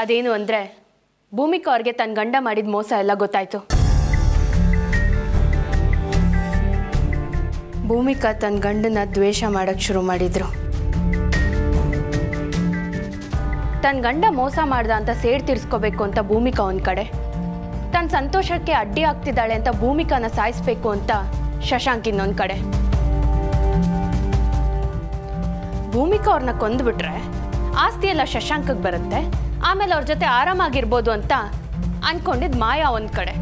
ಅದೇನು ಅಂದರೆ ಭೂಮಿಕಾ ಅವ್ರಿಗೆ ತನ್ನ ಗಂಡ ಮಾಡಿದ ಮೋಸ ಎಲ್ಲ ಗೊತ್ತಾಯ್ತು ಭೂಮಿಕಾ ತನ್ನ ಗಂಡನ ದ್ವೇಷ ಮಾಡಕ್ಕೆ ಶುರು ಮಾಡಿದ್ರು ತನ್ನ ಗಂಡ ಮೋಸ ಮಾಡ್ದ ಅಂತ ಸೇಡ್ ತೀರಿಸ್ಕೋಬೇಕು ಅಂತ ಭೂಮಿಕಾ ಒಂದು ಕಡೆ ತನ್ನ ಸಂತೋಷಕ್ಕೆ ಅಡ್ಡಿ ಆಗ್ತಿದ್ದಾಳೆ ಅಂತ ಭೂಮಿಕಾನ ಸಾಯಿಸ್ಬೇಕು ಅಂತ ಶಶಾಂಕ್ ಇನ್ನೊಂದು ಕಡೆ ಭೂಮಿಕಾ ಅವ್ರನ್ನ ಕೊಂದ್ಬಿಟ್ರೆ ಆಸ್ತಿ ಎಲ್ಲ ಶಶಾಂಕಕ್ಕೆ ಬರುತ್ತೆ ಆಮೇಲೆ ಅವ್ರ ಜೊತೆ ಆರಾಮಾಗಿರ್ಬೋದು ಅಂತ ಅನ್ಕೊಂಡಿದ್ ಮಾಯಾ ಒಂದು ಕಡೆ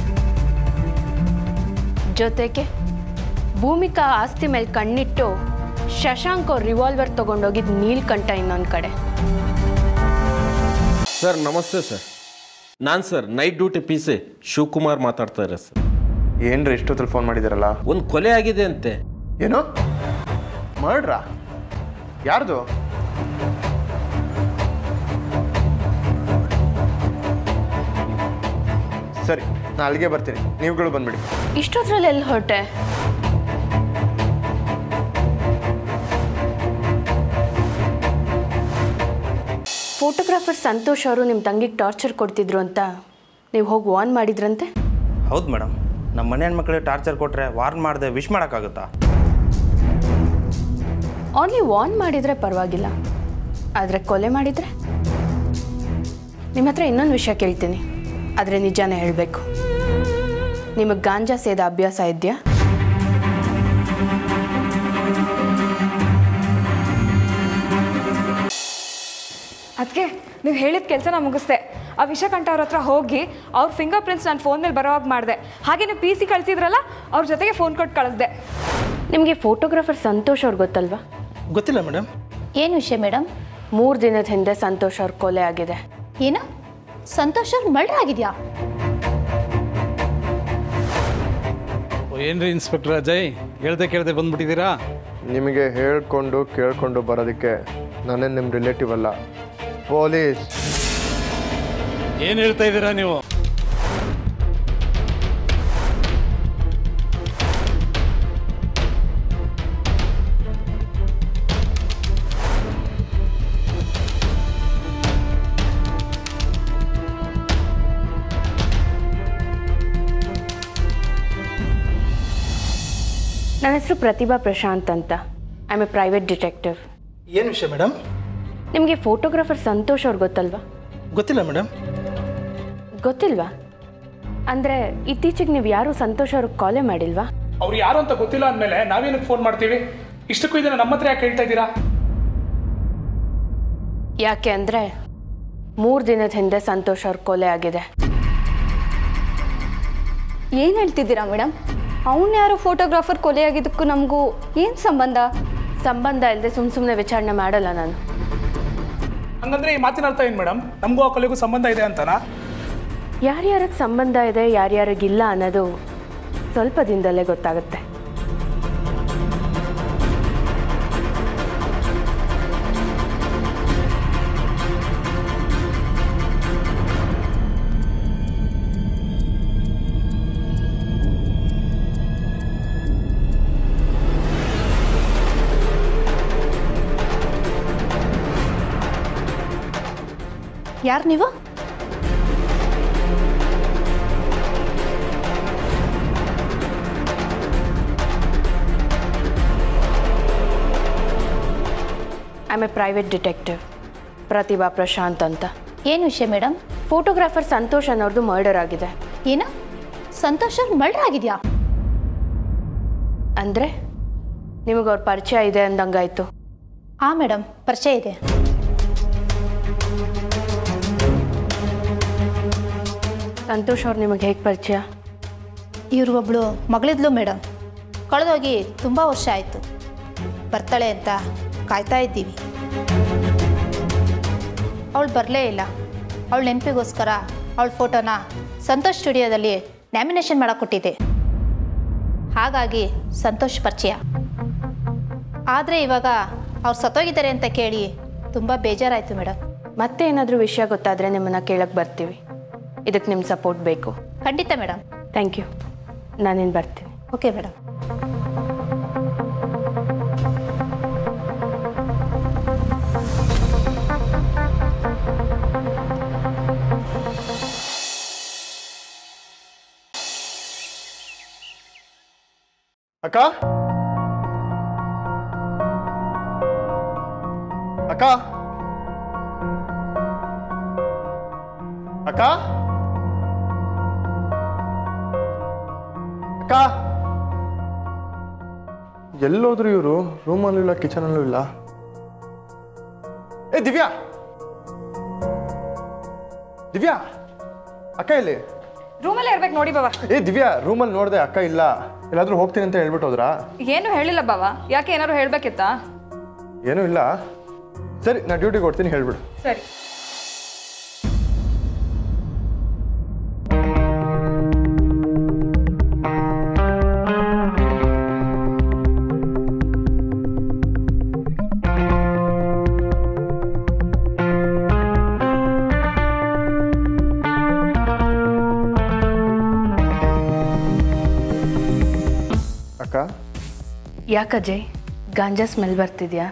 ಜೊತೆಗೆ ಭೂಮಿಕಾ ಆಸ್ತಿ ಮೇಲೆ ಕಣ್ಣಿಟ್ಟು ಶಶಾಂಕ್ ಅವ್ರ ರಿವಾಲ್ವರ್ ತಗೊಂಡೋಗಿದ್ ನೀಲ್ಕಂಠ ಇನ್ನೊಂದು ಕಡೆ ಸರ್ ನಮಸ್ತೆ ಸರ್ ನಾನು sir night duty P C Shivakumar ಮಾತಾಡ್ತಾ ಇದ್ದಾರೆ ಸರ್ ಏನ್ರಿ ಇಷ್ಟೊತ್ತಲ್ಲಿ ಫೋನ್ ಮಾಡಿದಾರಲ್ಲ ಒಂದು ಕೊಲೆ ಆಗಿದೆ ಅಂತೆ ಏನು ಮರ್ಡ್ರಾ ಯಾರ್ದು ಸರಿ ನಾ ಅಲ್ಲಿಗೆ ಬರ್ತೀನಿ ನೀವುಗಳು ಬಂದ್ಬಿಡಿ ಇಷ್ಟೊದ್ರಲ್ಲಿ ಎಲ್ಲಿ ಹೊರಟೆ ಫೋಟೋಗ್ರಾಫರ್ ಸಂತೋಷ್ ಅವರು ನಿಮ್ಮ ತಂಗಿಗೆ ಟಾರ್ಚರ್ ಕೊಡ್ತಿದ್ರು ಅಂತ ನೀವು ಹೋಗಿ ವಾರ್ನ್ ಮಾಡಿದ್ರಂತೆ ಹೌದು ಮೇಡಮ್ ನಮ್ಮ ಮನೆ ಹೆಣ್ಮಕ್ಳಿಗೆ ಟಾರ್ಚರ್ ಕೊಟ್ಟರೆ ವಾರ್ನ್ ಮಾಡದೆ ವಿಶ್ ಮಾಡೋಕ್ಕಾಗುತ್ತಾ ಓನ್ಲಿ ವಾರ್ನ್ ಮಾಡಿದರೆ ಪರವಾಗಿಲ್ಲ ಆದರೆ ಕೊಲೆ ಮಾಡಿದರೆ ನಿಮ್ಮ ಹತ್ರ ಇನ್ನೊಂದು ವಿಷಯ ಕೇಳ್ತೀನಿ ಆದರೆ ನಿಜಾನೇ ಹೇಳಬೇಕು ನಿಮಗೆ ಗಾಂಜಾ ಸೇದ ಅಭ್ಯಾಸ ಇದೆಯಾ ಅದಕ್ಕೆ ನೀವು ಹೇಳಿದ ಕೆಲಸ ನಾನು ಮುಗಿಸ್ದೆ ಆ ವಿಷಕಂಠ ಅವ್ರ ಹತ್ರ ಹೋಗಿ ಅವ್ರ ಫಿಂಗರ್ ಪ್ರಿಂಟ್ಸ್ ನಾನು ಫೋನ್ ಮೇಲೆ ಬರೋ ಹಾಗೆ ಮಾಡಿದೆ ಹಾಗೆ ನೀವು ಪಿ ಸಿ ಕಳಿಸಿದ್ರಲ್ಲ ಅವ್ರ ಜೊತೆಗೆ ಫೋನ್ ಕೊಟ್ಟು ಕಳಿಸ್ದೆ ನಿಮಗೆ ಫೋಟೋಗ್ರಾಫರ್ ಸಂತೋಷ್ ಅವ್ರು ಗೊತ್ತಲ್ವಾ ಗೊತ್ತಿಲ್ಲ ಮೇಡಮ್ ಏನು ವಿಷಯ ಮೇಡಮ್ ಮೂರು ದಿನದ ಹಿಂದೆ ಸಂತೋಷ್ ಅವ್ರ ಕೊಲೆ ಆಗಿದೆ ಏನು ಸಂತೋಷ್ ಅವ್ರು ಮರ್ಡರ್ ಆಗಿದೆಯಾ ಏನ್ರಿ ಇನ್ಸ್ಪೆಕ್ಟರ್ ಅಜಯ್ ಹೇಳ್ದೆ ಕೇಳ್ದೆ ಬಂದ್ಬಿಟ್ಟಿದ್ದೀರಾ ನಿಮಗೆ ಹೇಳ್ಕೊಂಡು ಕೇಳ್ಕೊಂಡು ಬರೋದಕ್ಕೆ ನಾನೇ ನಿಮ್ಮ ರಿಲೇಟಿವ್ ಅಲ್ಲ ಪೊಲೀಸ್ ಏನು ಹೇಳ್ತಾ ಇದ್ದೀರಾ ನೀವು ನನ್ನ ಹೆಸರು ಪ್ರತಿಭಾ ಪ್ರಶಾಂತ್ ಅಂತ I am a private detective ಏನು ವಿಷಯ ಮೇಡಮ್ ನಿಮಗೆ ಫೋಟೋಗ್ರಾಫರ್ ಸಂತೋಷ್ ಅವ್ರು ಗೊತ್ತಲ್ವಾ ಗೊತ್ತಿಲ್ಲ ಮೇಡಮ್ ಗೊತ್ತಿಲ್ವಾ ಅಂದರೆ ಇತ್ತೀಚೆಗೆ ನೀವು ಯಾರೂ ಸಂತೋಷ್ ಅವ್ರಿಗೆ ಕಾಲೇ ಮಾಡಿಲ್ವಾ ಅವ್ರು ಯಾರು ಅಂತ ಗೊತ್ತಿಲ್ಲ ಅಂದಮೇಲೆ ನಾವೇನಕ್ಕೆ ಫೋನ್ ಮಾಡ್ತೀವಿ ಇಷ್ಟಕ್ಕೂ ಇದನ್ನ ನಮ್ಮ ಹತ್ರ ಯಾಕೆ ಹೇಳ್ತಾ ಇದ್ದೀರಾ ಯಾಕೆ ಅಂದರೆ ಮೂರು ದಿನದ ಹಿಂದೆ ಸಂತೋಷ್ ಅವ್ರ ಕೊಲೆ ಆಗಿದೆ ಏನು ಹೇಳ್ತಿದ್ದೀರಾ ಮೇಡಮ್ ಅವನು ಯಾರು ಫೋಟೋಗ್ರಾಫರ್ ಕೊಲೆಯಾಗಿದ್ದಕ್ಕೂ ನಮಗೂ ಏನು ಸಂಬಂಧ ಸಂಬಂಧ ಇಲ್ಲದೆ ಸುಮ್ಮ ಸುಮ್ಮನೆ ವಿಚಾರಣೆ ಮಾಡಲ್ಲ ನಾನು ಹಂಗಂದ್ರೆ ಈ ಮಾತಿನ ಅರ್ಥ ಏನು ಮೇಡಮ್ ನಮಗೂ ಆ ಕೊಲೆಗೂ ಸಂಬಂಧ ಇದೆ ಅಂತನಾ ಯಾರ್ಯಾರಿಗೆ ಸಂಬಂಧ ಇದೆ ಯಾರ್ಯಾರಿಗಿಲ್ಲ ಅನ್ನೋದು ಸ್ವಲ್ಪ ದಿನದಲ್ಲೇ ಗೊತ್ತಾಗುತ್ತೆ ಯಾರು ನೀವು I am a private detective Prathibha Prashanth ಅಂತ ಏನು ವಿಷಯ ಮೇಡಮ್ ಫೋಟೋಗ್ರಾಫರ್ ಸಂತೋಷ್ ಅನ್ನೋರ್ದು ಮರ್ಡರ್ ಆಗಿದೆ ಏನು ಸಂತೋಷ್ ಅವ್ರು ಮರ್ಡರ್ ಆಗಿದೆಯಾ ಅಂದರೆ ನಿಮಗೆ ಅವ್ರ ಪರಿಚಯ ಇದೆ ಅಂದಂಗಾಯ್ತು ಹಾಂ ಮೇಡಮ್ ಪರಿಚಯ ಇದೆ ಸಂತೋಷ್ ಅವ್ರು ನಿಮಗೆ ಹೇಗೆ ಪರಿಚಯ ಇವರು ಒಬ್ಳು ಮಗಳಿದ್ಲು ಮೇಡಮ್ ಕಳೆದೋಗಿ ತುಂಬ ವರ್ಷ ಆಯಿತು ಬರ್ತಾಳೆ ಅಂತ ಕಾಯ್ತಾ ಇದ್ದೀವಿ ಅವಳು ಬರಲೇ ಇಲ್ಲ ಅವಳ ನೆನಪಿಗೋಸ್ಕರ ಅವಳ ಫೋಟೋನ ಸಂತೋಷ್ ಸ್ಟುಡಿಯೋದಲ್ಲಿ ನ್ಯಾಮಿನೇಷನ್ ಮಾಡಕ್ಕೆ ಕೊಟ್ಟಿದ್ದೆ ಹಾಗಾಗಿ ಸಂತೋಷ್ ಪರಿಚಯ ಆದರೆ ಇವಾಗ ಅವ್ರು ಸತ್ತೋಗಿದ್ದಾರೆ ಅಂತ ಕೇಳಿ ತುಂಬ ಬೇಜಾರಾಯಿತು ಮೇಡಮ್ ಮತ್ತೆ ಏನಾದರೂ ವಿಷಯ ಗೊತ್ತಾದರೆ ನಿಮ್ಮನ್ನು ಕೇಳಕ್ಕೆ ಬರ್ತೀವಿ ಇದಕ್ಕೆ ನಿಮ್ಮ ಸಪೋರ್ಟ್ ಬೇಕು ಖಂಡಿತ ಮೇಡಮ್ ಥ್ಯಾಂಕ್ ಯು ನಾನೇನು ಬರ್ತೀನಿ ಓಕೆ ಮೇಡಮ್ ಅಕ್ಕ ಅಕ್ಕ ಅಕ್ಕ ಅಕ್ಕ ಎಲ್ಲೋದ್ರು ಇವರು ರೂಮಲ್ಲೂ ಇಲ್ಲ ಕಿಚನಲ್ಲೂ ಇಲ್ಲ ಏ ದಿವ್ಯಾ ದಿವ್ಯಾ ಅಕ್ಕ ಇಲ್ಲಿ ರೂಮಲ್ಲೇ ಇರ್ಬೇಕು ನೋಡಿ ಬಾವ ಏ ದಿವ್ಯಾ ರೂಮಲ್ಲಿ ನೋಡಿದೆ ಅಕ್ಕ ಇಲ್ಲ ಎಲ್ಲಾದ್ರೂ ಹೋಗ್ತೀನಿ ಅಂತ ಹೇಳ್ಬಿಟ್ಟು ಹೋದ್ರಾ ಏನು ಹೇಳಿಲ್ಲ ಬಾವ ಯಾಕೆ ಏನಾದ್ರು ಹೇಳ್ಬೇಕಿತ್ತಾ ಏನೂ ಇಲ್ಲ ಸರಿ ನಾ ಡ್ಯೂಟಿಗೆ ಕೊಡ್ತೀನಿ ಹೇಳ್ಬಿಡು ಸರಿ ಅಕ್ಕ ಯಾಕಜ್ಜಯ್ ಗಾಂಜಾ ಸ್ಮೆಲ್ ಬರ್ತಿದ್ಯಾ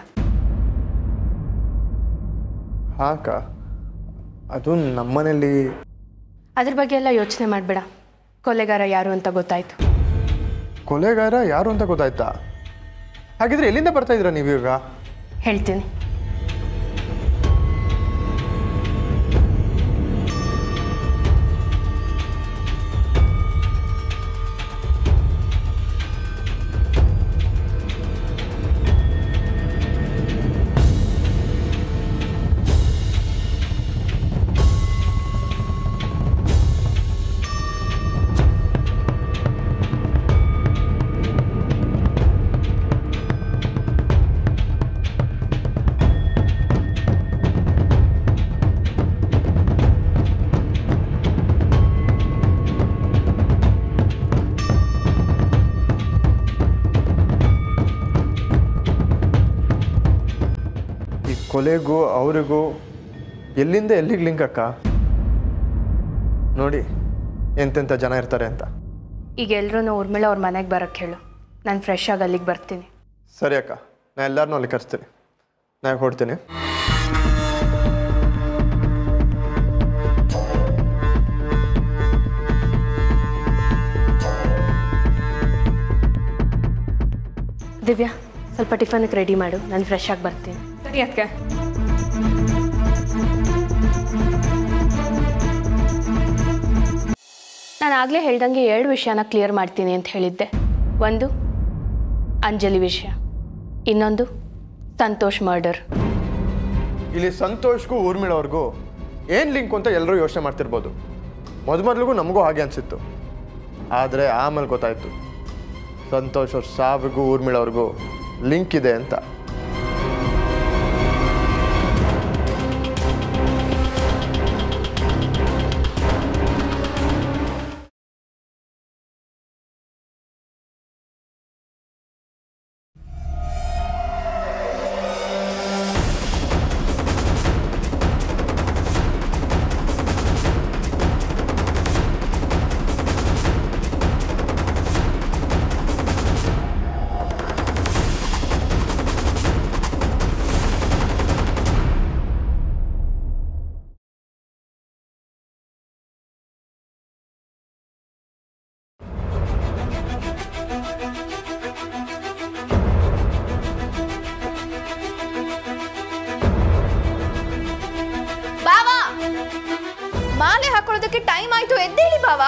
ಹಾ ಅಕ್ಕ ಅದು ನಮ್ಮನೇಲಿ ಅದ್ರ ಬಗ್ಗೆ ಎಲ್ಲ ಯೋಚನೆ ಮಾಡಬೇಡ ಕೊಲೆಗಾರ ಯಾರು ಅಂತ ಗೊತ್ತಾಯ್ತು ಕೊಲೆಗಾರ ಯಾರು ಅಂತ ಗೊತ್ತಾಯ್ತಾ ಹಾಗಿದ್ರೆ ಎಲ್ಲಿಂದ ಬರ್ತಾ ಇದ್ದೀರಾ ನೀವೀಗ ಹೇಳ್ತೀನಿ ಈ ಕೊಲೆಗೂ ಅವರಿಗೂ ಎಲ್ಲಿಂದ ಎಲ್ಲಿಗೆ ಲಿಂಕ್ ಅಕ್ಕ ನೋಡಿ ಎಂತೆಂಥ ಜನ ಇರ್ತಾರೆ ಅಂತ ಈಗ ಎಲ್ಲರೂ ಊರ್ಮಿಳ ಅವ್ರ ಮನೆಗೆ ಬರೋಕ್ಕೆ ಹೇಳು ನಾನು ಫ್ರೆಶ್ ಆಗಿ ಅಲ್ಲಿಗೆ ಬರ್ತೀನಿ ಸರಿ ಅಕ್ಕ ನಾ ಎಲ್ಲರನ್ನೂ ಅಲ್ಲಿ ಕರೆಸ್ತೀನಿ ನಾ ಹೊಡ್ತೀನಿ ದಿವ್ಯಾ ಸ್ವಲ್ಪ ಟಿಫನ್ಗೆ ರೆಡಿ ಮಾಡು ನಾನು ಫ್ರೆಶ್ ಆಗಿ ಬರ್ತೀನಿ ಸರಿ ಅದಕ್ಕೆ ನಾನು ಆಗಲೇ ಹೇಳ್ದಂಗೆ ಎರಡು ವಿಷಯನ ಕ್ಲಿಯರ್ ಮಾಡ್ತೀನಿ ಅಂತ ಹೇಳಿದ್ದೆ ಒಂದು ಅಂಜಲಿ ವಿಷಯ ಇನ್ನೊಂದು ಸಂತೋಷ್ ಮರ್ಡರ್ ಇಲ್ಲಿ ಸಂತೋಷ್ಗೂ ಊರ್ಮಿಳವ್ರಿಗೂ ಏನು ಲಿಂಕ್ ಅಂತ ಎಲ್ಲರೂ ಯೋಚನೆ ಮಾಡ್ತಿರ್ಬೋದು ಮೊದಮೊದಲಿಗೂ ನಮಗೂ ಹಾಗೆ ಅನಿಸಿತ್ತು ಆದರೆ ಆಮೇಲೆ ಗೊತ್ತಾಯಿತು ಸಂತೋಷ್ ಅವ್ರ ಸಾವಿಗೂ ಊರ್ಮಿಳವ್ರಿಗೂ ಲಿಂಕ್ ಇದೆ ಅಂತ ಬಾವಾ ಮಾಲೆ ಹಾಕೊಳ್ಳೋದಕ್ಕೆ ಟೈಮ್ ಆಯ್ತು ಎದ್ದೇಳಿ ಬಾವಾ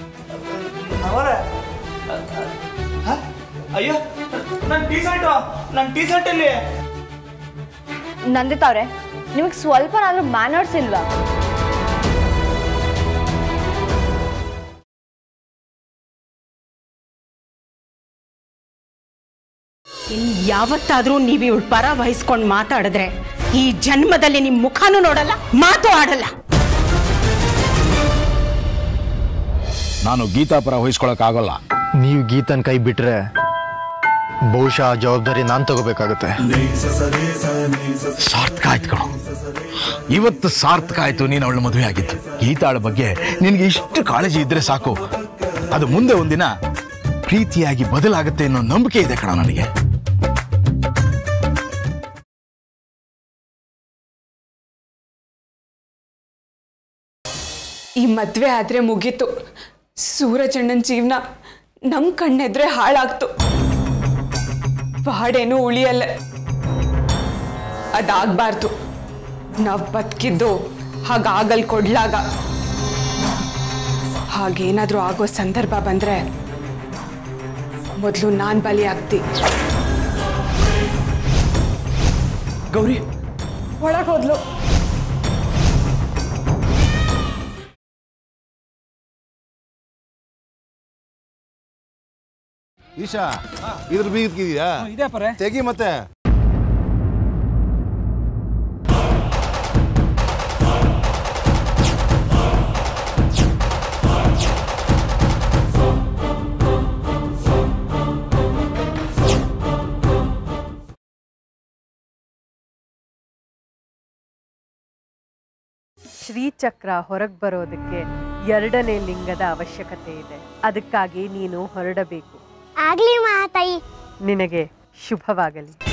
ಅಯ್ಯೋ ನನ್ನ ಟೀ ಶರ್ಟ್ ನನ್ನ ಟೀ ಶರ್ಟ್ ಇಲ್ಲಿ ನಂದಿತಾ ಅವ್ರೆ ನಿಮಗೆ ಸ್ವಲ್ಪ ನಾನು ಮ್ಯಾನರ್ಸ್ ಇಲ್ವಾ ಇನ್ ಯಾವತ್ತಾದ್ರೂ ನೀವು ಇವಳು ಪರ ವಹಿಸ್ಕೊಂಡು ಮಾತಾಡಿದ್ರೆ ಈ ಜನ್ಮದಲ್ಲಿ ನಿಮ್ ಮುಖನೂ ನೋಡಲ್ಲ ಮಾತು ಆಡಲ್ಲ ನಾನು ಗೀತಾ ಪರ ವಹಿಸ್ಕೊಳಕ್ಕಾಗಲ್ಲ ನೀವು ಗೀತನ್ ಕೈ ಬಿಟ್ರೆ ಬಹುಶಃ ಆ ಜವಾಬ್ದಾರಿ ನಾನು ತಗೋಬೇಕಾಗುತ್ತೆ ಸಾರ್ಥಕ ಆಯ್ತು ಕಣೋ ಇವತ್ತು ಸಾರ್ಥಕ ಆಯ್ತು ನೀನು ಅವಳ ಮದುವೆ ಆಗಿದ್ದು ಗೀತಾಳ ಬಗ್ಗೆ ನಿನಗೆ ಇಷ್ಟು ಕಾಳಜಿ ಇದ್ರೆ ಸಾಕು ಅದು ಮುಂದೆ ಒಂದಿನ ಪ್ರೀತಿಯಾಗಿ ಬದಲಾಗುತ್ತೆ ಅನ್ನೋ ನಂಬಿಕೆ ಇದೆ ಕಣ ನನಗೆ ಈ ಮದ್ವೆ ಆದ್ರೆ ಮುಗೀತು ಸೂರಜಣ್ಣನ ಜೀವನ ನಮ್ಮ ಕಣ್ಣೆದ್ರೆ ಹಾಳಾಗ್ತು ಬಾಡೇನು ಉಳಿಯಲ್ಲ ಅದಾಗಬಾರ್ದು ನಾವು ಬದುಕಿದ್ದು ಹಾಗಾಗಲ್ ಕೊಡ್ಲಾಗ ಹಾಗೇನಾದ್ರೂ ಆಗೋ ಸಂದರ್ಭ ಬಂದ್ರೆ ಮೊದಲು ನಾನು ಬಲಿ ಆಗ್ತಿ ಗೌರಿ ಒಳಗೆ ಹೋದ್ಲು ಈಶಾ ಇದ್ರ ಬೀಗಿದ್ಕಿದ್ಯಾ ಇದೆ ಪರೆ ತೆಗಿ ಮತ್ತೆ ಶ್ರೀಚಕ್ರ ಹೊರಗೆ ಬರೋದಕ್ಕೆ ಎರಡನೇ ಲಿಂಗದ ಅವಶ್ಯಕತೆ ಇದೆ ಅದಕ್ಕಾಗಿ ನೀನು ಹೊರಡಬೇಕು ಆಗ್ಲಿ ಮಾತಾಯಿ ನಿನಗೆ ಶುಭವಾಗಲಿ